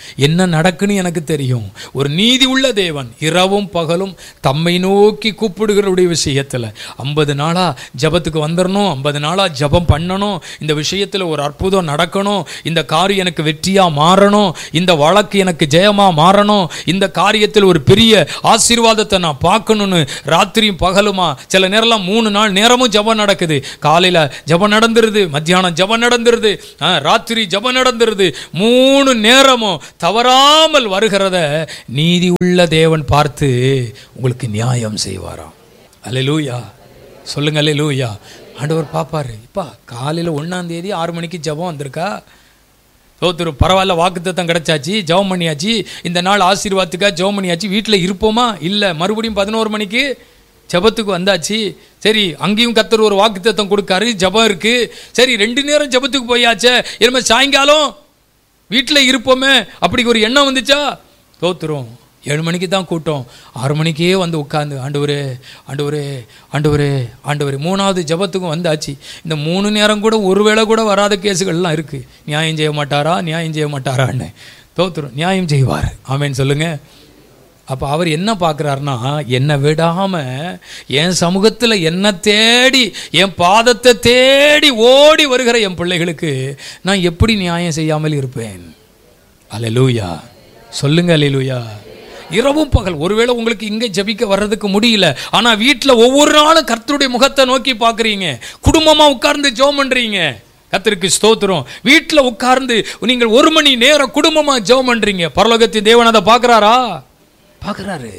என்ன நடக்குன்னு எனக்கு தெரியும் ஒரு நீதி உள்ள தேவன் இரவும் பகலும் தம்மை நோக்கி கூப்பிடுகிறவருடைய விஷயத்தில் ஐம்பது நாளா ஜபத்துக்கு வந்துடணும் ஐம்பது நாளா ஜபம் பண்ணணும் இந்த விஷயத்தில் ஒரு அற்புதம் நடக்கணும் இந்த காரியம் எனக்கு வெற்றியாக மாறணும் இந்த வழக்கு எனக்கு ஜெயமாக மாறணும் இந்த காரியத்தில் ஒரு பெரிய ஆசீர்வாதத்தை நான் பார்க்கணும்னு ராத்திரியும் பகலுமா சில நேரம்லாம் மூணு நாள் நேரமும் ஜபம் நடக்குது காலையில் ஜபம் நடந்துருது மத்தியானம் ஜபம் நடந்துருது ஆ, ராத்திரி ஜபம் நடந்துருது மூணு நேரமும் தவறாமல் வருகிறத நீதி உள்ள தேவன் பார்த்து உங்களுக்கு நியாயம் செய்வாராம் அல்லேலூயா சொல்லுங்க அல்லேலூயா ஆண்டவர் பார்ப்பாரு இப்பா காலையில் ஒன்றாம் தேதி ஆறு மணிக்கு ஜபம் வந்திருக்கா சோத்துரு பரவாயில்ல வாக்குத்தத்தம் கிடைச்சாச்சு ஜெபம் பண்ணியாச்சு இந்த நாள் ஆசீர்வாதத்துக்காக ஜெபம் பண்ணியாச்சு வீட்டில் இருப்போமா இல்லை மறுபடியும் பதினோரு மணிக்கு ஜெபத்துக்கு வந்தாச்சு சரி அங்கேயும் கத்தர் ஒரு வாக்குத்தத்தம் கொடுக்காரு ஜெபம் இருக்கு சரி ரெண்டு நேரம் ஜெபத்துக்கு போயாச்சே இனிமே சாயங்காலம் வீட்டில் இருப்போமே அப்படி ஒரு எண்ணம் வந்துச்சா தோத்துரும் ஏழு மணிக்கு தான் கூட்டம் ஆறு மணிக்கே வந்து உட்காந்து ஆண்டவரே ஆண்டவரே ஆண்டவரே ஆண்டவரே மூணாவது ஜபத்துக்கும் வந்தாச்சு இந்த மூணு நேரம் கூட ஒரு வேளை கூட வராத கேஸுகள்லாம் இருக்குது நியாயம் செய்ய மாட்டாரா நியாயம் செய்ய மாட்டாரான்னு தோத்துரும் நியாயம் செய்வார் ஆமேன்னு சொல்லுங்க அப்போ அவர் என்ன பார்க்குறாருன்னா என்னை விடாமல் என் சமூகத்தில் என்ன தேடி என் பாதத்தை தேடி ஓடி வருகிற என் பிள்ளைகளுக்கு நான் எப்படி நியாயம் செய்யாமல் இருப்பேன் அல்லேலூயா சொல்லுங்க அல்லேலூயா இரவும் பகல் ஒருவேளை உங்களுக்கு இங்கே ஜெபிக்க வர்றதுக்கு முடியல ஆனால் வீட்டில் ஒவ்வொரு நாளும் கர்த்தருடைய முகத்தை நோக்கி பார்க்குறீங்க குடும்பமாக உட்கார்ந்து ஜெபம் பண்ணுறீங்க கர்த்தருக்கு ஸ்தோத்திரம் வீட்டில் உட்கார்ந்து நீங்கள் ஒரு மணி நேரம் குடும்பமாக ஜெபம் பண்ணுறீங்க பரலோகத்தின் தேவன் அதை பார்க்குறாரா பார்க்குறாரு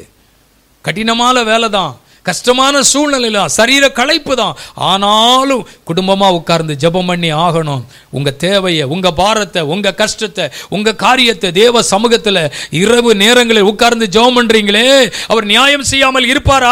கடினமான வேலை தான் கஷ்டமான சூழ்நிலை தான் சரீர களைப்பு தான் ஆனாலும் குடும்பமாக உட்கார்ந்து ஜெபம் பண்ணி ஆகணும் உங்கள் தேவையை உங்கள் பாரத்தை உங்கள் கஷ்டத்தை உங்கள் காரியத்தை தேவ சமூகத்தில் இரவு நேரங்களில் உட்கார்ந்து ஜெபம் பண்ணுறீங்களே அவர் நியாயம் செய்யாமல் இருப்பாரா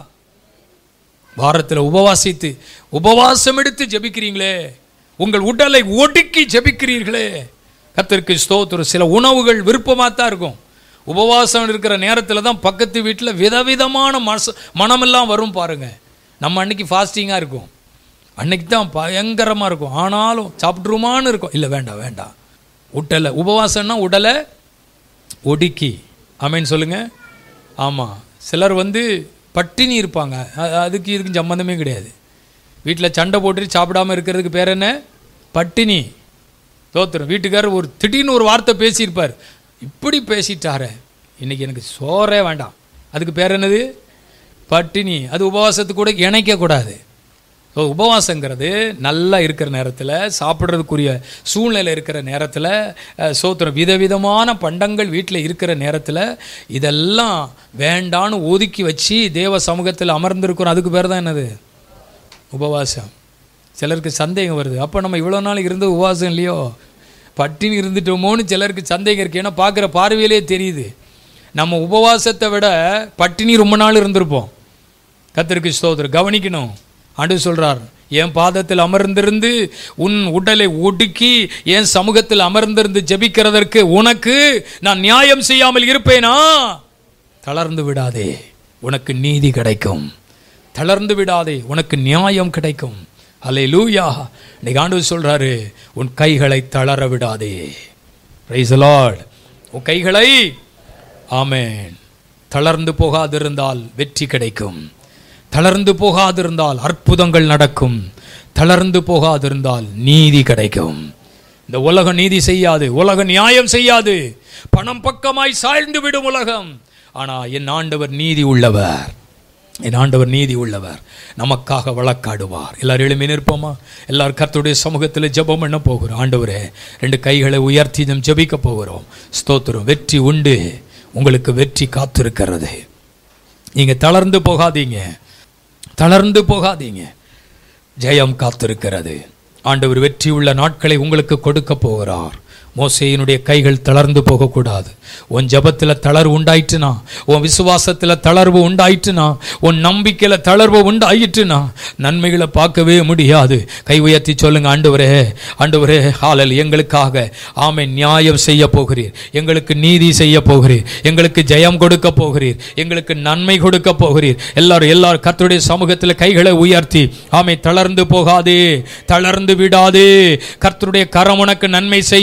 வாரத்தில் உபவாசித்து உபவாசம் எடுத்து ஜெபிக்கிறீங்களே உங்கள் உடலை ஒடுக்கி ஜெபிக்கிறீர்களே கர்த்தருக்கு ஸ்தோத்திரம் சில உணவுகள் விருப்பமாக தான் இருக்கும் உபவாசம் இருக்கிற நேரத்தில் தான் பக்கத்து வீட்டில் விதவிதமான மச மனமெல்லாம் வரும் பாருங்க நம்ம அன்னைக்கு ஃபாஸ்டிங்காக இருக்கும் அன்னைக்கு தான் பயங்கரமாக இருக்கும் ஆனாலும் சாப்பிட்ருமான்னு இருக்கும் இல்லை வேண்டாம் வேண்டாம் உடலை உபவாசம்னா உடலை ஒடுக்கி ஆமேன்னு சொல்லுங்க ஆமாம் சிலர் வந்து பட்டினி இருப்பாங்க அ- அதுக்கு இதுக்கு சம்மந்தமே கிடையாது வீட்டில் சண்டை போட்டுட்டு சாப்பிடாம இருக்கிறதுக்கு பேர் என்ன பட்டினி தோத்துரும் வீட்டுக்காரர் ஒரு திடீர்னு ஒரு வார்த்தை பேசியிருப்பார் இப்படி பேசிட்டாரே இன்னைக்கு எனக்கு சோறே வேண்டாம் அதுக்கு பேர் என்னது பட்டினி அது உபவாசத்துக்கு கூட இணைக்கக்கூடாது ஸோ உபவாசங்கிறது நல்லா இருக்கிற நேரத்தில் சாப்பிட்றதுக்குரிய சூழ்நிலை இருக்கிற நேரத்தில் அஹ், சோத்திரம் விதவிதமான பண்டங்கள் வீட்டில் இருக்கிற நேரத்தில் இதெல்லாம் வேண்டான்னு ஒதுக்கி வச்சு தேவ சமூகத்தில் அமர்ந்திருக்கிறோம் அதுக்கு பேர் தான் என்னது உபவாசம் சிலருக்கு சந்தேகம் வருது அப்போ நம்ம இவ்வளோ நாள் இருந்த உபவாசம் இல்லையோ பட்டினி இருந்துட்டோமோன்னு சிலருக்கு சந்தேகம் இருக்கு ஏன்னா பார்க்குற பார்வையிலே தெரியுது நம்ம உபவாசத்தை விட பட்டினி ரொம்ப நாள் இருந்திருப்போம் கத்திற்கு ஸ்தோத்திரம் கவனிக்கணும் ஆண்டு சொல்றார் என் பாதத்தில் அமர்ந்திருந்து உன் உடலை ஒடுக்கி என் சமூகத்தில் அமர்ந்திருந்து ஜெபிக்கிறதற்கு உனக்கு நான் நியாயம் செய்யாமல் இருப்பேனா தளர்ந்து விடாதே உனக்கு நீதி கிடைக்கும் தளர்ந்து விடாதே உனக்கு நியாயம் கிடைக்கும் அல்லே லூயா இன்னைக்கு ஆண்டு சொல்றாரு உன் கைகளை தளர விடாதே Praise the Lord. உன் கைகளை ஆமென் தளர்ந்து போகாதிருந்தால் வெற்றி கிடைக்கும் தளர்ந்து போகாதிருந்தால் அற்புதங்கள் நடக்கும் தளர்ந்து போகாதிருந்தால் நீதி கிடைக்கும் இந்த உலகம் நீதி செய்யாது உலகம் நியாயம் செய்யாது பணம் பக்கமாய் சாய்ந்து விடும் உலகம் ஆனா என் ஆண்டவர் நீதி உள்ளவர் என் ஆண்டவர் நீதி உள்ளவர் நமக்காக வழக்காடுவார் எல்லாரும் எழுமி நிற்போமா எல்லாரும் கர்த்தருடைய சமூகத்தில் ஜெபம் பண்ண போகிறோம் ஆண்டவரே ரெண்டு கைகளை உயர்த்தி நம் ஜெபிக்க போகிறோம் ஸ்தோத்திரம் வெற்றி உண்டு உங்களுக்கு வெற்றி காத்திருக்கிறது நீங்க தளர்ந்து போகாதீங்க தளர்ந்து போகாதீங்க ஜெயம் காத்திருக்கிறது ஆண்டவர் வெற்றி உள்ள நாட்களை உங்களுக்கு கொடுக்க போகிறார் மோசேயினுடைய கைகள் தளர்ந்து போகக்கூடாது உன் ஜபத்தில் தளர்வு உண்டாயிட்டுனா உன் விசுவாசத்தில் தளர்வு உண்டாயிட்டுனா உன் நம்பிக்கையில் தளர்வு உண்டாயிட்டுனா நன்மைகளை பார்க்கவே முடியாது கை உயர்த்தி சொல்லுங்க ஆண்டவரே ஆண்டவரே ஹாலல் எங்களுக்காக ஆமை நியாயம் செய்ய போகிறீர் எங்களுக்கு நீதி செய்ய போகிறீர் எங்களுக்கு ஜெயம் கொடுக்க போகிறீர் எங்களுக்கு நன்மை கொடுக்க போகிறீர் எல்லாரும் எல்லாரும் கர்த்தருடைய சமூகத்தில் கைகளை உயர்த்தி ஆமை தளர்ந்து போகாதே தளர்ந்து விடாதே கர்த்தருடைய கரம் உனக்கு நன்மை செய்யும்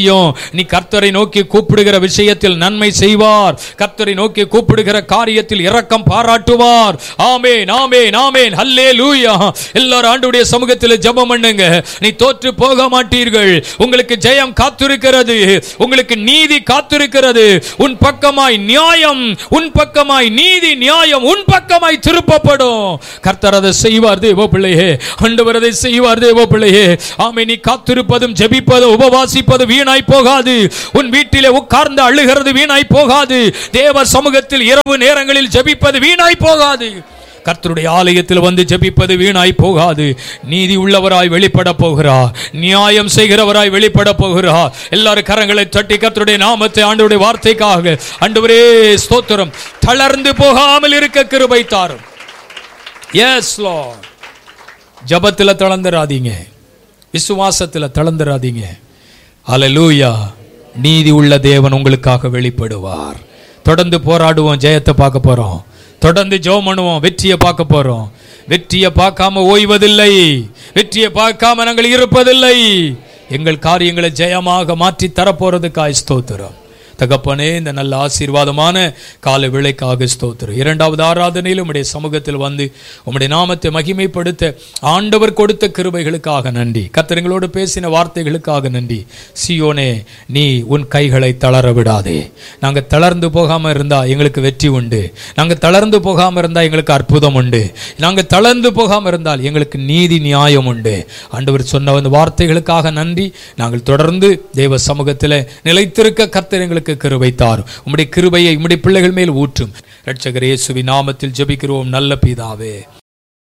நீ கர்த்தரை நோக்கி கூப்பிடுகிற விஷயத்தில் நன்மை செய்வார் கர்த்தரை நோக்கி கூப்பிடுகிற காரியத்தில் இரக்கம் பாராட்டுவார் ஆமென் ஆமென் ஆமென் ஹல்லேலூயா எல்லாரும் ஆண்டுடைய சமூகத்தில் ஜெபம் பண்ணுங்க நீ தோற்று போக மாட்டீர்கள் உங்களுக்கு ஜெயம் காத்திருக்கிறது உங்களுக்கு நீதி காத்திருக்கிறது உன் பக்கமாய் நியாயம் உன் பக்கமாய் நீதி நியாயம் உன் பக்கமாய் திருப்பப்படும் கர்த்தர் அதை செய்வார் தேவ பிள்ளையே ஆண்டவர் அதை செய்வார் தேவ பிள்ளையே ஆமை நீ காத்திருப்பதும் ஜெபிப்பதும் உபவாசிப்பது வீணாய் போகாது உன் வீட்டிலே உட்கார்ந்து அழுகிறது வீணாய் போகாது தேவ சமூகத்தில் இரவு நேரங்களில் ஜெபிப்பது வீணாய் போகாது கர்த்தருடைய ஆலயத்தில் வந்து ஜெபிப்பது வீணாய் போகாது நீதி உள்ளவராய் வெளிப்பட போகிறார் நியாயம் செய்கிறவராய் வெளிப்பட போகிறார் எல்லாரும் கரங்களை தட்டி கர்த்தருடைய நாமத்தை ஆண்டவருடைய வார்த்தைக்காக ஆண்டவரே ஸ்தோத்திரம் தளர்ந்து போகாமல் இருக்க கிருபை தாரும் எஸ் லார்ட் ஜபத்தில் தளர்ந்துராதீங்க விசுவாசத்தில் தளர்ந்துராதீங்க அல்லேலூயா நீதி உள்ள தேவன் உங்களுக்காக வெளிப்படுவார் தொடர்ந்து போராடுவோம் ஜெயத்தை பார்க்க போறோம் தொடர்ந்து ஜெபம் பண்ணுவோம் வெற்றியை பார்க்க போறோம் வெற்றியை பார்க்காம ஓய்வதில்லை வெற்றியை பார்க்காம நாங்கள் இருப்பதில்லை எங்கள் காரியங்களை ஜெயமாக மாற்றி தரப்போறதுக்காய் ஸ்தோத்திரம் தகப்பனே இந்த நல்ல ஆசீர்வாதமான கால விளைக்காக ஸ்தோத்திரம் இரண்டாவது ஆராதனையில் உம்முடைய சமூகத்தில் வந்து உம்முடைய நாமத்தை மகிமைப்படுத்த ஆண்டவர் கொடுத்த கிருபைகளுக்காக நன்றி கத்திரங்களோடு பேசின வார்த்தைகளுக்காக நன்றி சியோனே நீ உன் கைகளை தளர விடாதே நாங்கள் தளர்ந்து போகாமல் இருந்தா எங்களுக்கு வெற்றி உண்டு நாங்கள் தளர்ந்து போகாமல் இருந்தால் எங்களுக்கு அற்புதம் உண்டு நாங்கள் தளர்ந்து போகாமல் இருந்தால் எங்களுக்கு நீதி நியாயம் உண்டு ஆண்டவர் சொன்ன அந்த வார்த்தைகளுக்காக நன்றி நாங்கள் தொடர்ந்து தேவ சமூகத்தில் நிலைத்திருக்க கர்த்தர் எங்களுக்கு கிருபை தாரும் உம்முடைய கிருபையை உம்முடைய பிள்ளைகள் மேல் ஊற்றும் ரட்சகர் இயேசுவின் நாமத்தில் ஜெபிக்கிறோம் நல்ல பிதாவே